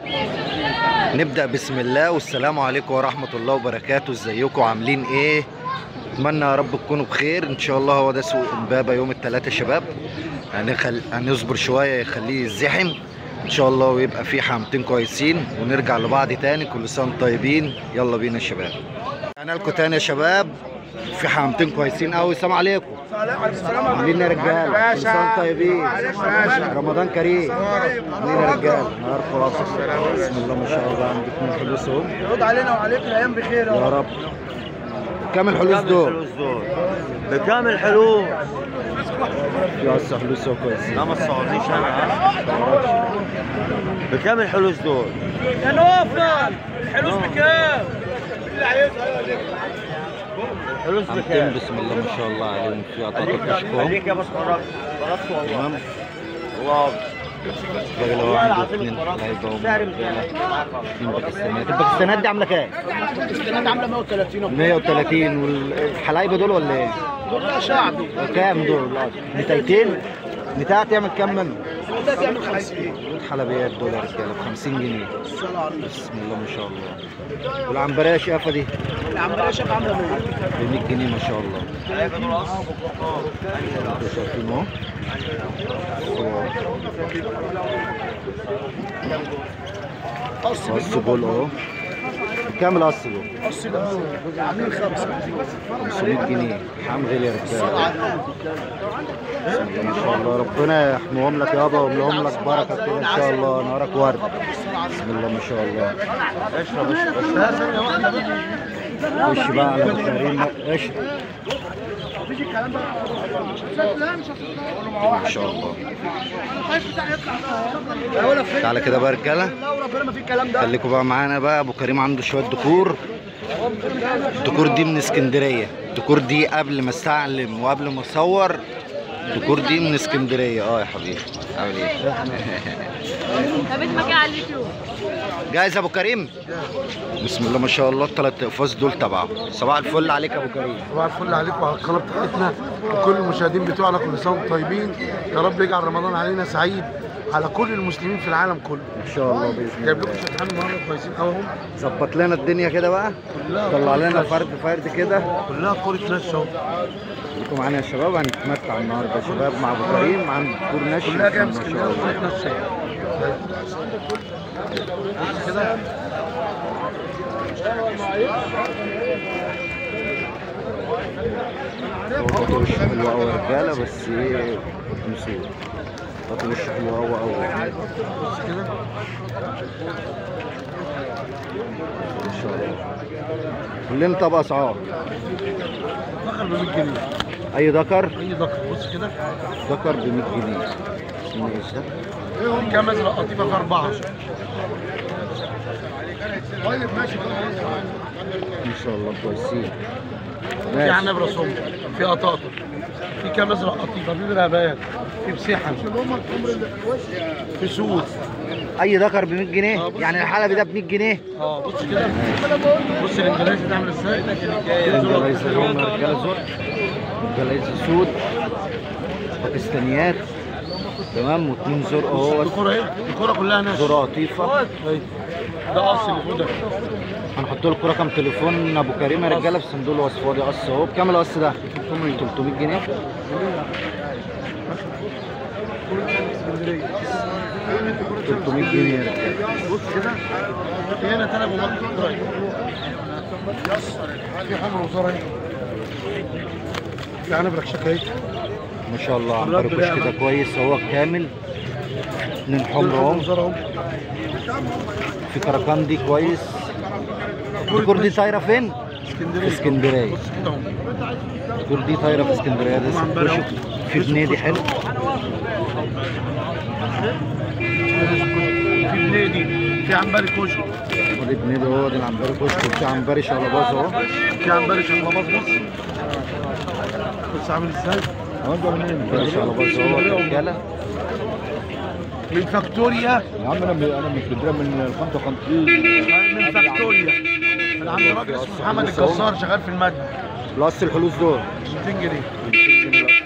نبدأ بسم الله والسلام عليكم ورحمة الله وبركاته ازيكم عاملين ايه اتمنى يا رب تكونوا بخير ان شاء الله هو ده سوق امبابة يوم الثلاثاء شباب هنخل... هنصبر شوية يخليه يزحم ان شاء الله ويبقى فيه حامتين كويسين ونرجع لبعض تاني كل سنة وانتم طيبين يلا بينا يا شباب انا لكم تاني يا شباب في حامتين كويسين قوي السلام عليكم عاملين يا رجاله كل سنه وانتم طيبين رمضان كريم عاملين يا رجاله نهاركم ابيض بسم الله ما شاء الله عندكم الحلوس اهو يرد علينا وعليك الايام بخير يا رب كام الحلوس دول؟ الفلوس دول بكام الحلوس؟ في قصة حلوس اهو كويسين لا ما تصعدنيش انا ها؟ بكام الحلوس دول؟ يا نوفل الحلوس بكام؟ الحلوس حامتين بكام؟ بسم الله ما شاء الله عليهم في قطعة كشكهم عليك يا بس خرجت خرجت والله تمام الله الراجل اهو والله عنده العظيم اثنين اتفرجت لعيبه اهو سعر رجالة. مكان اثنين باكستانيات الباكستانيات دي عامله كام؟ السنه عامله 130 130 والحلايبه دول ولا ايه؟ دول شعبي كام دول؟ نتايتين؟ نتاية تعمل كام منه؟ ده بيعمل 50 حلبيات دول يا رجاله ب 50 جنيه بسم الله ما شاء الله والعنبريه شقفه دي العمليه شاف عامله 100 ب 100 جنيه ما شاء الله انتوا شايفين اهو قص جول اهو كام القص دول؟ قص ده عاملين خمسه 500 جنيه حام غالي يا رجاله بسم الله ما شاء الله ربنا يحميهم لك يابا ويملهم لك بركه كده ان شاء الله نهارك ورد بسم الله ما شاء الله اشرب اشرب خش بقى على ابو كريم اشرب ما شاء الله تعالى كده بقى يا رجاله لا وربنا ما في الكلام ده خليكم بقى معانا بقى ابو كريم عنده شويه ديكور الديكور دي من اسكندريه الديكور دي قبل ما استعلم وقبل ما اصور الديكور دي من اسكندريه اه يا حبيبي عامل ايه طب انت مكان على اليوتيوب جاهز يا ابو كريم بسم الله ما شاء الله الثلاث اقفاص دول تبعه صباح الفل عليك يا ابو كريم صباح الفل عليكم وعلى القناه بتاعتنا وكل المشاهدين بتوعنا كل سنه وانتم طيبين يا رب يجعل رمضان علينا سعيد على كل المسلمين في العالم كله ان شاء الله باذن جايب الله لكم شويه حمام النهارده كويسين قوي اهم ظبط لنا الدنيا كده بقى كلها طلع كورة لنا فلاش. فرد فرد كده كلها كوره ناس اهو خليكم معانا يا شباب هنتمتع النهارده يا شباب مع ابو كريم عند دكتور ناشف كلها جايه من ما شاء اسكندريه الله وكوره ناس شاي بص كده هو بطل وش حلو قوي يا رجاله بس ايه نسيت بطل وش حلو قوي قوي بص كده ان شاء الله كلنا طب اسعار دخل ب 100 جنيه اي ذكر اي دخل بص كده ذكر ب 100 جنيه اسمه ايش ده كام ازرق قطيفه في اربعه طيب ماشي ان شاء الله كويسين في ماشي عنب رسوم في قطاطا في كام ازرق قطيفه في برهبات في مسيحه في سود اي ذكر ب 100 آه، جنيه بص. يعني الحلبي ده ب 100 جنيه اه بص كده بص الانجليزي ده عامل ازاي الجلايز هم رجاله زرق الجلايز سود باكستانيات تمام واثنين زرق اهو الكوره ايه الكوره كلها ناس زرق قطيفه أيوة. ده اصل اللي فوق ده هنحط لكم رقم تليفون ابو كريم يا رجاله في صندوق الوصف فاضي قص اهو بكام القص ده 300 جنيه 300 جنيه يا رجاله بص كده في هنا ثلاث بمط قريب في حمر وزرع اهي في عنب ركشك اهي ما شاء الله عمرو كوش كده كويس هو كامل اتنين حمر حمر اهو وزرع اهو في كراكندي كويس الكور دي طايره فين؟ اسكندريه في اسكندريه بص كده اهو الكور دي طايره في اسكندريه ده اسمه كشك في بنادي حلو في بنادي في عنبري كشك ودي بنادي اهو دي العنبري كشك وفي عنبري شلباز اهو في عنبري شغلباز بص بص عامل ازاي عنبري شلباز اهو رجاله من فاكتوريا يا عم انا من انا من اسكندريه من 55 من فاكتوريا من عند راجل اسمه محمد الجزار شغال في المدني بلس الحلوس دول 200 جنيه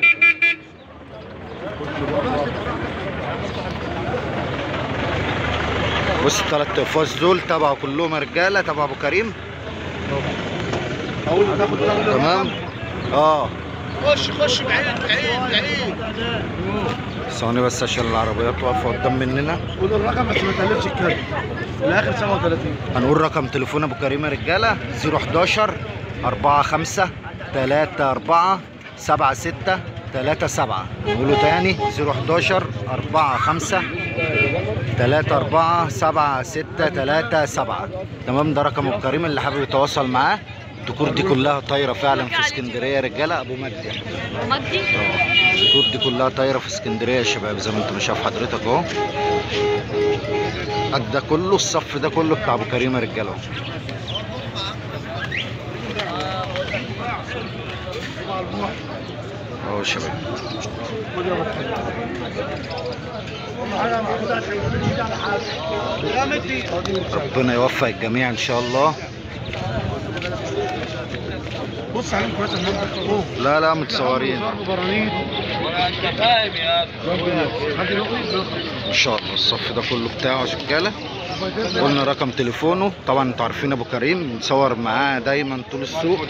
بص الثلاث اقفاص دول تبعه كلهم رجاله تبع ابو كريم اول ما تاخد تاخد تمام اه خش خش بعيد بعيد بعيد ثواني بس عشان العربيات واقفه قدام مننا خد الرقم بس ما تقلبش الكارت الاخر 37 هنقول رقم تليفون ابو كريم يا رجاله 011 45 34 76 37 نقوله تاني 011 45 34 76 37 تمام ده رقم ابو كريم اللي حابب يتواصل معاه الديكور دي كلها طايره فعلا في اسكندريه يا رجاله ابو مجدي مجدي الديكور دي كلها طايره في اسكندريه يا شباب زي ما انت شايف حضرتك اهو قد ده كله الصف ده كله بتاع ابو كريم يا رجاله اهو يا شباب ربنا يوفق الجميع ان شاء الله بص عليهم كويس النهارده لا لا متصورين ضرب برانيت ان شاء الله الصف ده كله بتاعه يا رجاله قلنا رقم تليفونه طبعا انتوا عارفين ابو كريم بنصور معاه دايما طول السوق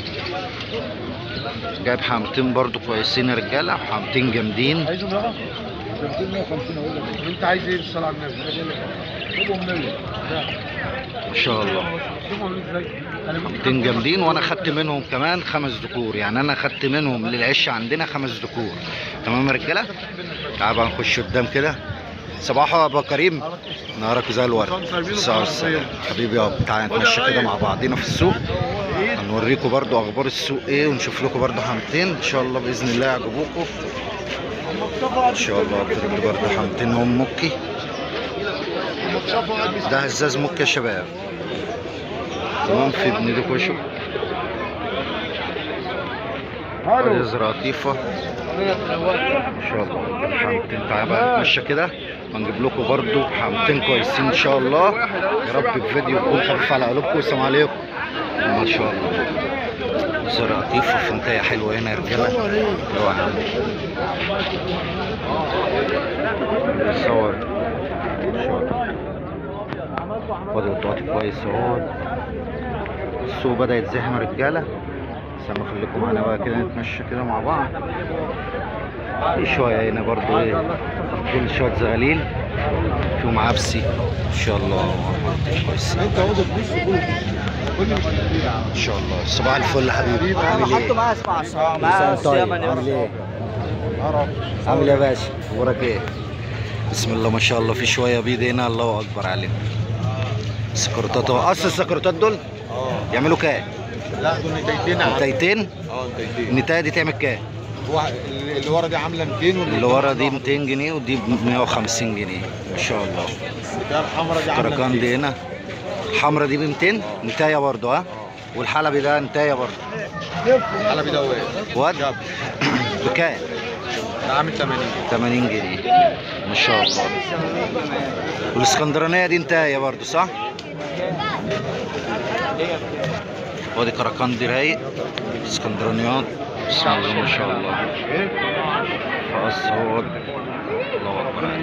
جايب حامتين برضو كويسين يا رجاله حامتين جامدين عايزهم يابا 250 اقول لك انت عايز ايه بالصلاه على النبي خدهم 100 ان شاء الله شوفهم ازاي انا كنت حامتين جامدين وانا خدت منهم كمان خمس ذكور يعني انا خدت منهم للعش عندنا خمس ذكور تمام يا رجاله تعال بقى نخش قدام كده صباحو يا ابو كريم نهارك زي الورد الساعة والسلام حبيبي يابا تعالى نتمشى كده مع بعضينا في السوق هنوريكم برضو اخبار السوق ايه ونشوف لكم برضو حامتين ان شاء الله باذن الله يعجبوكم ان شاء الله بجد برضو حامتين هم مكي ده هزاز مكي يا شباب تمام في ابن دي كوشو ادي زراطيفة ان شاء الله حامتين تعالى بقى نتمشى كده هنجيب لكم برضو حامتين كويسين ان شاء الله يا رب الفيديو يكون خفيف على قلوبكم والسلام عليكم ما شاء الله زراطيفة فنتايه حلوة هنا يا رجالة ايوه يا عم بيصور ان شاء الله فاضي وطاطي كويس اهو السوق بدأ يتزحم يا رجالة استنوا خليكم معانا بقى كده نتمشى كده مع بعض في شوية هنا برضو ايه دول شوية زغاليل فيهم عبسي ان شاء الله كويس انت عاوز تبص كله ان شاء الله صباح الفل يا حبيبي عامل ايه؟ معاه اسمع اسمع معاه طيب عامل ايه؟ عامل ايه يا باشا؟ اخبارك ايه؟ بسم الله ما شاء الله في شويه بيض هنا الله اكبر عليهم سكرتات اهو اصل السكرتات دول يعملوا كام؟ لا دول نتايتين عم نتايتين اه نتايتين النتايه دي تعمل كام؟ هو اللي ورا دي عامله 200 واللي اللي ورا دي 200 جنيه ودي ب 150 جنيه ما شاء الله الحمراء دي عامله كركان 200 دي هنا الحمرا دي ب 200 نتايه برضه ها والحلبي ده نتايه برضه الحلبي ده واقف واد شاب بكام؟ ده عامل 80 80 جنيه ما شاء الله والاسكندرانيه دي نتايه برضه صح؟ وادي كركان دي رايق اسكندرانيات بسم الله ما شاء الله فقص هو الله اكبر عليك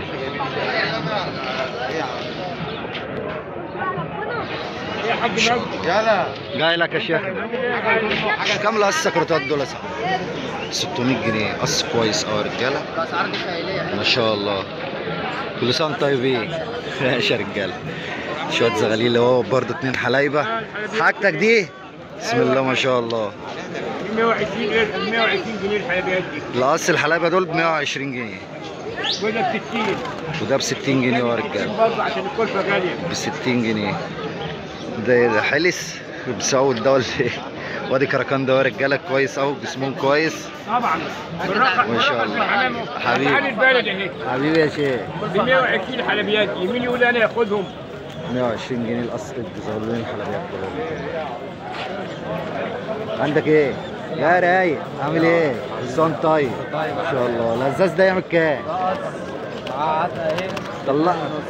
يلا جاي لك يا شيخ كام قص السكرتات دول يا صاحبي 600 جنيه قص كويس اه يا رجاله ما شاء الله كل سنه وانتم طيبين ماشي يا رجاله شويه زغاليل اهو برضه اتنين حلايبه حاجتك دي بسم الله ما شاء الله 120 120 جنيه الحلبيات دي القص الحلايبه دول ب 120 جنيه وده ب 60 وده ب 60 جنيه يا رجاله برضه عشان الكلفه غاليه ب 60 جنيه ده ده حلس بسعود ده ولا ايه وادي كركان ده يا رجاله كويس اهو جسمهم كويس طبعا بالرقم ما شاء الله. حبيبي. حبيبي البلد اهي حبيبي يا شيخ ب 120 حلبيات دي مين يقول انا ياخدهم 120 جنيه القص الزغلولين الحلبيات دول عندك ايه؟ لا رايق عامل ايه؟ حسام طيب ما شاء الله الازاز ده يعمل كام؟ طلع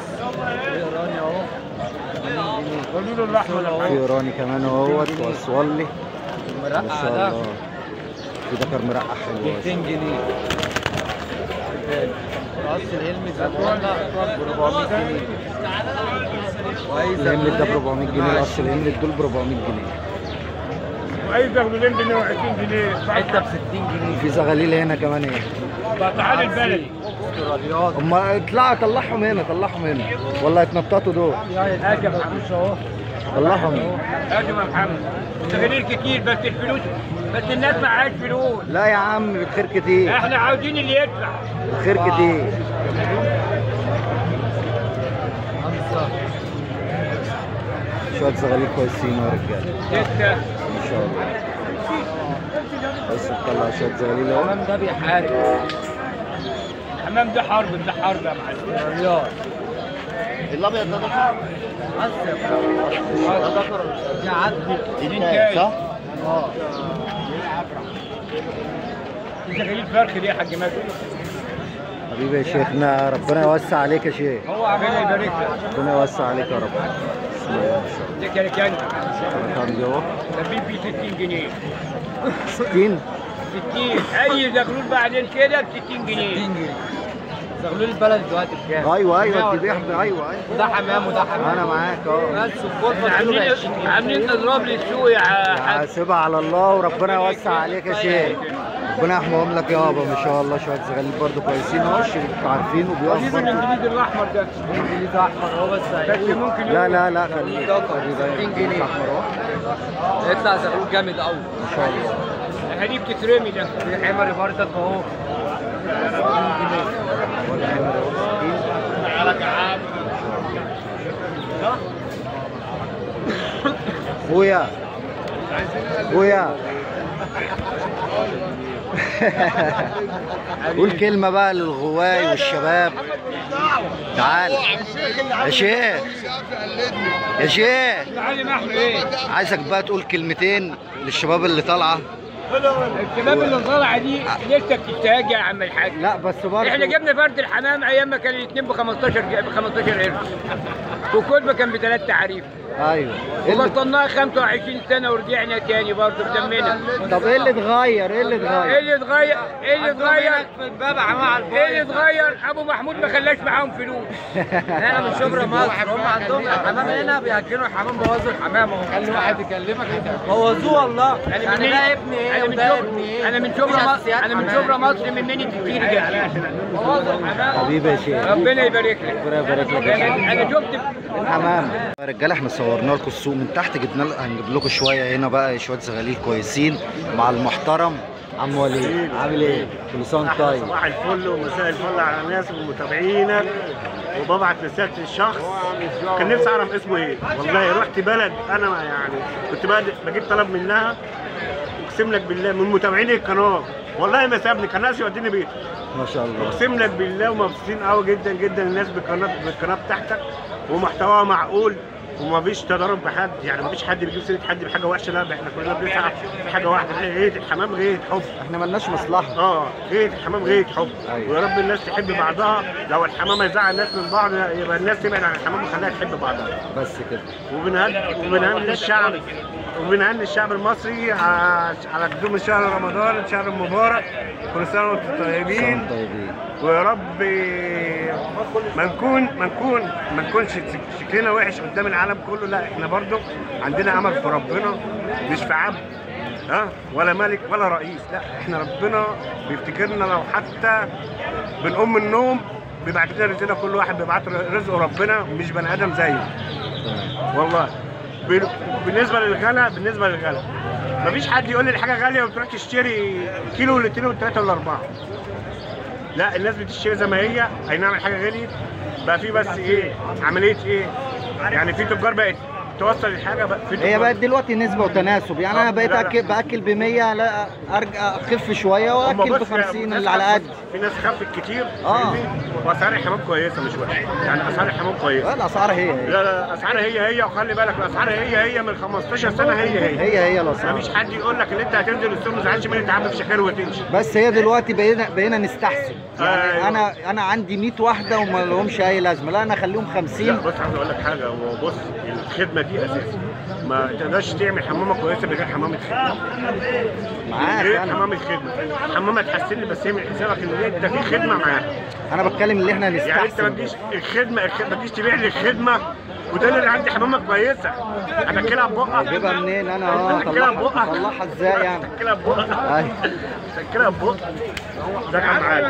قولوا له اللحمه ولا في راني كمان اهوت واسولي ما شاء الله في ذكر مرقع حلو 200 جنيه راس الهلمز ب 400 جنيه الاملت ده ب 400 جنيه القش الاملت دول ب 400 جنيه واي زغلولين ب 120 جنيه حته ب 60 جنيه في زغاليل هنا كمان ايه تعال البلدي اما اطلعوا طلعهم هنا طلعهم هنا ولا يتنططوا دول هات يا محمود اهو طلعهم هنا هات يا محمد تغيير كتير بس الفلوس بس الناس معهاش فلوس لا يا عم بالخير كتير احنا عاوزين اللي يدفع بالخير كتير شوية زغاليل كويسين يا رجاله ستة ما شاء الله بس نطلع شوية زغاليل اهو ده بيحارب الحمام ده حرب ده حرب يا معلم رياض الابيض ده دي عدل دي صح؟ زغاليل فرخ دي يا حاج مجدي حبيبي يا شيخنا ربنا يوسع عليك يا شيخ هو ربنا يبارك لك ربنا يوسع عليك يا رب بسم الله ما شاء دي كانت يعني الله كام دي اهو تبيب ب 60 جنيه 60 60 اي زغلول بعدين كده ب 60 جنيه زغلول البلد دلوقتي بكام؟ ايوه ايوه الذبيح ايوه ايوه ده حمام وده حمام انا معاك اهو بس الكرة احنا كيلو ب عاملين 20 عاملين اضراب للسوق يا حاج سيبها على الله وربنا يوسع عليك يا شيخ ربنا يحميهم لك يابا ما شاء الله شويه زغاليل برضه كويسين اهو الشيخ انتوا عارفين وبيقف جيب برضه الانجليزي الاحمر ده انجليزي احمر هو بس بس ممكن لا لا لا خليك ده خليك 60 جنيه. احمر اهو يطلع زغلول جامد قوي ما شاء الله هدي بتترمي ده في حمري بردك اهو 60 جنيه والحمر اهو 60 اخويا اخويا قول كلمة بقى للغواي والشباب تعال يا شيخ يا شيخ تعالى احمد ايه عايزك بقى تقول كلمتين للشباب اللي طالعة الشباب اللي طالعه دي لسه بتستهاج يا عم الحاج لا بس برضه احنا جبنا فرد الحمام ايام ما كان الاثنين ب 15 ب 15 قرش وكل ما كان بثلاث تعريف ايوه إيه اللي- وبطلناها 25 سنه ورجعنا تاني برضه بدمنا طب ايه اللي اتغير ايه اللي ايه اتغير اللي اتغير ايه اللي اتغير في الباب مع ايه اللي اتغير ابو محمود ما خلاش معاهم فلوس هنا من شبرا مصر هم عندهم الحمام هنا بياكلوا الحمام بوظوا الحمام اهو خلي واحد يكلمك بوظوه والله يعني ده ابني ايه انا من وده شبرا ابني ايه انا من مفيش شبرا مصر أساسيات انا من حمام. شبرا مصر مني كتير جدا بوظوا الحمام حبيبي يا شيخ ربنا يبارك لك ربنا يبارك لك يا شيخ انا أنا شفت حمام يا رجاله احنا صورنا لكم السوق من تحت جبنا ل- هنجيب لكم شويه هنا بقى شويه زغاليل كويسين مع المحترم عم وليد عامل ايه؟ كل سنه وانت طيب صباح الفل ومساء الفل على الناس ومتابعينك وببعت رسالة الشخص كان نفسي اعرف اسمه ايه والله رحت بلد انا ما يعني كنت بقى بجيب طلب منها اقسم لك بالله من متابعين القناه والله ما سابني كان ناس يوديني بيته ما شاء الله اقسم لك بالله ومبسوطين قوي جدا جدا الناس بالقناه بالقناه بتاعتك ومحتواها معقول وما فيش تضارب بحد يعني ما فيش حد بيجيب سيره حد بحاجه وحشه لا احنا كلنا بنسعى في حاجه واحده غايه الحمام غايه حب احنا ملناش مصلحه اه غايه الحمام غايه حب أيوة. ويا رب الناس تحب بعضها لو الحمام هيزعل الناس من بعض يبقى الناس تبعد عن الحمام وخليها تحب بعضها بس كده وبنهن وبنهني الشعب وبنهني الشعب المصري ع- على قدوم شهر رمضان الشهر المبارك كل سنه وانتم سنة طيبين وانتم طيبين ويا رب ما نكون ما نكون ما نكونش شكلنا وحش قدام العالم كله لا احنا برضو عندنا امل في ربنا مش في عبد ها ولا ملك ولا رئيس لا احنا ربنا بيفتكرنا لو حتى بنقوم من النوم بيبعت لنا رساله كل واحد بيبعت رزق ربنا مش بني ادم زيه تمام والله بال- بالنسبه للغلا بالنسبه للغلا مفيش حد يقول لي الحاجه غاليه وتروح تشتري كيلو ولا اتنين ولا تلاته ولا اربعه لا الناس بتشتري زي ما هي اي نعم الحاجه غليت بقى في بس ايه عمليه ايه يعني في تجار بقت توصل الحاجه بقى في هي تجار بقت دلوقتي نسبة وتناسب يعني انا آه، بقيت لا، لا. أكل باكل ب 100 لا ارجع اخف شوية هم واكل ب بص- 50 ناس اللي على خفت- قد في ناس خفت كتير آه. فاهمني؟ واسعار الحمام كويسه مش وحشه يعني اسعار الحمام كويسه الاسعار هي هي لا لا اسعارها هي هي وخلي بالك الاسعار هي هي من 15 سنه هي هي هي هي الاسعار مفيش حد يقول لك ان انت هتنزل السوق ما تزعلش مني تعبي في شكاوي وتمشي بس هي دلوقتي بقينا بقينا نستحسن يعني أيوة. انا انا عندي 100 واحده وما لهمش اي لازمه لا انا اخليهم لا 50 بص عايز اقول لك حاجه هو بص الخدمه دي اساسي ما تقدرش تعمل حمامه كويسه بغير حمامه خدمه معاك غير انا حمامه خدمه حمامه تحسن لي بس اعمل حسابك ان انت في خدمه معاها انا بتكلم اللي احنا يعني انت ما نستحسن تجيش الخدمه الخ- ما تجيش تبيع لي الخدمه وتقول لي انا عندي حمامه كويسه هتاكلها ببقك اجيبها منين انا اه هتاكلها طلعها ببقك طلعها ازاي يعني هتاكلها ببقك ايوه هتاكلها ببقك ده كان معاك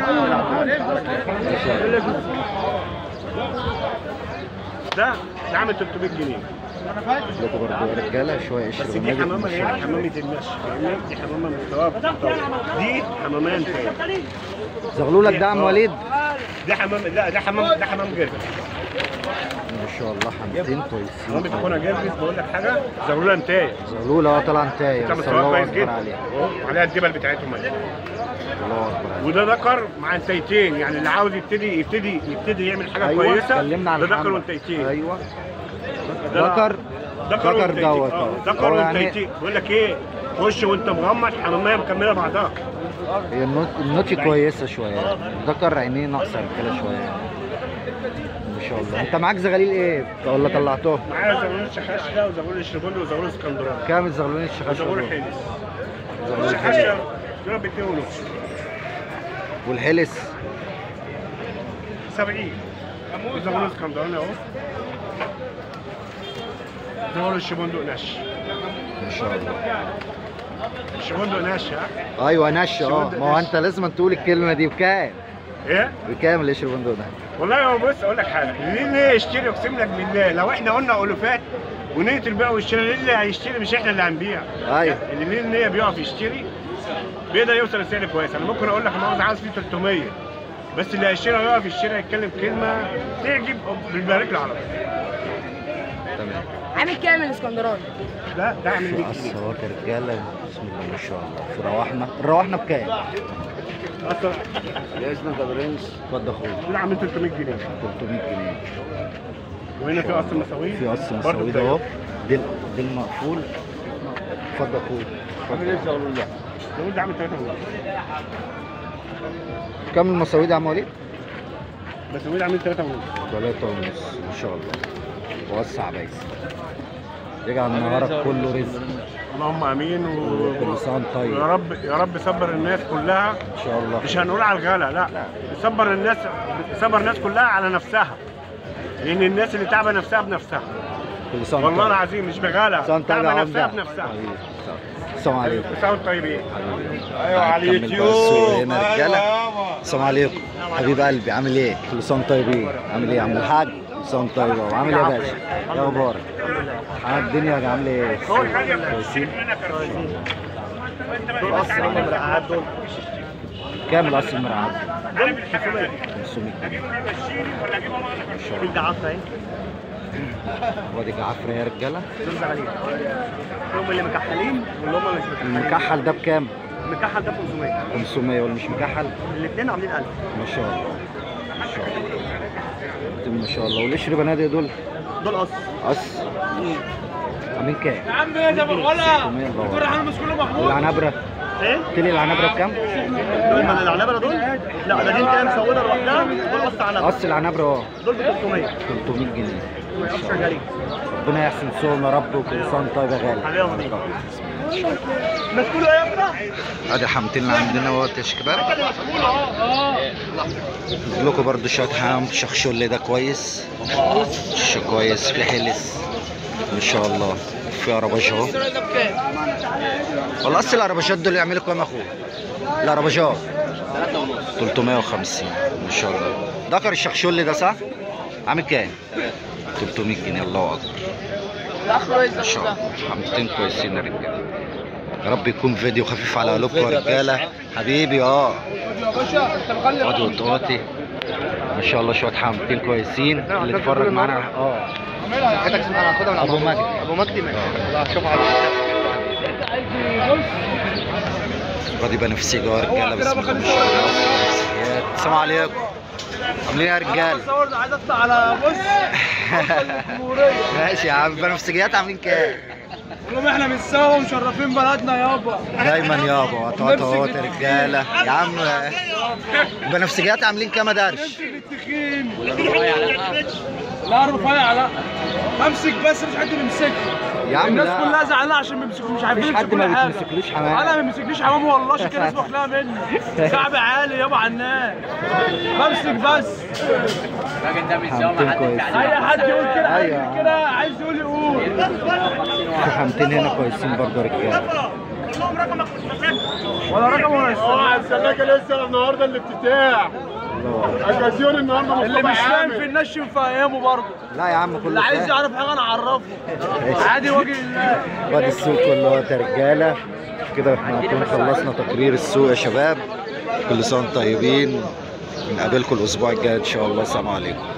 ده ده عامل 300 جنيه لكم برضه يا رجاله شويه بس قشر دي ونجد حمامه ما اللي شاء هي الله حمامه المشي فاهمني؟ دي حمامه مستواها محترم. دي حمامان تاني زغلولك ده عم وليد ده حمام لا ده حمام ده حمام جرجس ما شاء الله حمامتين حمام كويسين بتكون جرجس بقول لك حاجه زغلوله انتايه زغلوله اه طالعه انتايه ده بس مستواها الله كويس اكبر جدا عليها أهو، وعليها الدبل بتاعتهم اهي الله اكبر عليها وده ذكر مع انتيتين يعني اللي عاوز يبتدي يبتدي يبتدي يعمل حاجه ايوه كويسه اتكلمنا عن ده ذكر الحمل. وانتيتين ايوه ده ذكر ذكر ذكر وانتيتين. دوت اه اه. ذكر هو يعني وانتيتين بقول لك ايه خش وانت مغمض حماميه مكمله بعضها هي النوت النوتي كويسه شويه يعني. ذكر عينيه ناقصه كده شويه يعني. ما شاء الله انت معاك زغاليل ايه ولا طلعتهم معايا زغلول الشخاشله وزغلول الشربوندي وزغلول اسكندراني كام الزغلولين الشخاشة وزغلول دول؟ الحلس زغلول الحلس الشخاشة دول ب 2 ونص والحلس 70 وزغلول اسكندراني اهو زغلول الشبندق نش ما شاء الله الشبندق نش ها ايوه نش اه ما هو انت لازم تقول الكلمه دي بكام ايه بكام اللي يشرب ده والله هو بص اقول لك حاجه ليه ليه يشتري اقسم لك بالله لو احنا قلنا الوفات ونيه البيع والشراء ليه اللي هيشتري مش احنا اللي هنبيع ايوه اللي مين النيه بيقف يشتري بيقدر يوصل لسعر كويس انا ممكن اقول لك انا عاوز فيه 300 بس اللي هيشتري ويقف يشتري يتكلم كلمه تعجب بنبارك له على طول تمام عامل كام الاسكندراني؟ ده ده عامل 100 في جنيه اصوات رجاله بسم الله ما شاء الله في رواحنا الرواحنا بكام؟ اصلا يا يا برنس اتفضل اخويا ده عامل 300 جنيه 300 جنيه وهنا في قص مساوي في قص برضه مساوي ده اهو ديل ديل مقفول اتفضل اخويا عامل ايه الزغلول ده؟ الزغلول ده عامل 3 ونص كم المساوي ده يا عم وليد؟ بس الزغلول عامل 3 ونص ثلاثة ونص ما شاء الله وسع بيس يجعل نهارك كله رزق اللهم امين و... كل سنة وانت طيب يا رب يا رب صبر الناس كلها ان شاء الله مش هنقول على الغلا لا صبر الناس صبر الناس كلها على نفسها لان الناس اللي تعبه نفسها بنفسها كل سنة وانت والله طيب. العظيم مش بغلا سنة وانت طيب يا تعبه نفسها عمدة بنفسها حبيبي. السلام عليكم كل سنه وانتم طيبين ايوه على اليوتيوب هنا رجاله السلام عليكم حبيب قلبي عامل ايه؟ كل سنه وانتم طيبين عامل ايه يا عم الحاج؟ كل سنه وانت طيب وعامل ايه يا باشا؟ يا اخبارك؟ عامل الدنيا عامله ايه؟ كويسين؟ كام الاصل المرعب؟ 500 جنيه ما شاء الله عفره اهي وادي جعفر يا رجاله دول زغالين هم اللي مكحلين واللي هم مش مكحلين المكحل ده بكام؟ المكحل ده 500 500 واللي مش مكحل الاثنين عاملين 1000 ما شاء الله ما شاء الله ما شاء الله والقشر بنادق دول دول قص قص عاملين كام؟ يا عم ايه ده بالغلا 600 الله الفرح انا مش كله محمود العنبرة ايه؟ تلي العنبرة بكام؟ دول من العنبره دول؟ لا ده دي انت مسوده لوحدها دول قص عنبره قص العنبرة اه دول ب 300 300 جنيه قص غالي ربنا يحسن سوقهم يا رب وكل سنة وانت طيب يا غالي عليهم مسكوله يا ابني ادي حمتين اللي عندنا اهوت يا شباب لكم برضو شوية حام شخشول ده كويس شو كويس في حلس ما شاء الله في عرباش اهو والله اصل العرباشات دول يعملوا كام يا اخويا العرباشات 350 ما شاء الله ذكر الشخشول ده صح؟ عامل كام؟ 300 جنيه الله اكبر ما شاء الله حمتين كويسين يا رجاله يا رب يكون فيديو خفيف على قلوبكم يا رجاله حبيبي اه وادي وطواتي ما شاء الله شويه حمتين كويسين اللي اتفرج معانا اه ابو مجدي ابو مجدي وادي بنفسجي يا رجاله بسم الله ما شاء الله بنفسجيات. السلام عليكم عاملين ايه يا رجاله؟ عايز اطلع على بص ماشي يا عم بنفسجيات عاملين كام؟ والله احنا مش سوا ومشرفين بلدنا يابا دايما يابا وطوات اهوت يا رجاله يا عم بنفسجيات عاملين كام يا درش؟ التخين لا رفيع لا امسك بس مش حد بيمسكني يا عم الناس لا. كلها زعلانه عشان بيمسكوا مش عارفين مفيش حد يمسكوا ما حاجة. بيتمسكلوش حمام. انا ما بيمسكليش حمام والله عشان كده اسمه اخلاق مني كعب عالي يابا على الناس بمسك بس حمامتين كويسين اي حد يقول كده حد أيوة. يقول كده عايز يقول يقول في حمامتين هنا كويسين برضه رجاله ولا رقم ولا اه السلاكه لسه النهارده الافتتاح اكاسيون النهارده اللي مش فاهم في النش مفهمه برضه لا يا عم كله اللي عايز فاهم. يعرف حاجه انا اعرفه عادي وجه الله وادي السوق كله اهو يا رجاله كده احنا هنكون خلصنا تقرير السوق يا شباب كل سنه وانتم طيبين نقابلكم الاسبوع الجاي ان شاء الله السلام عليكم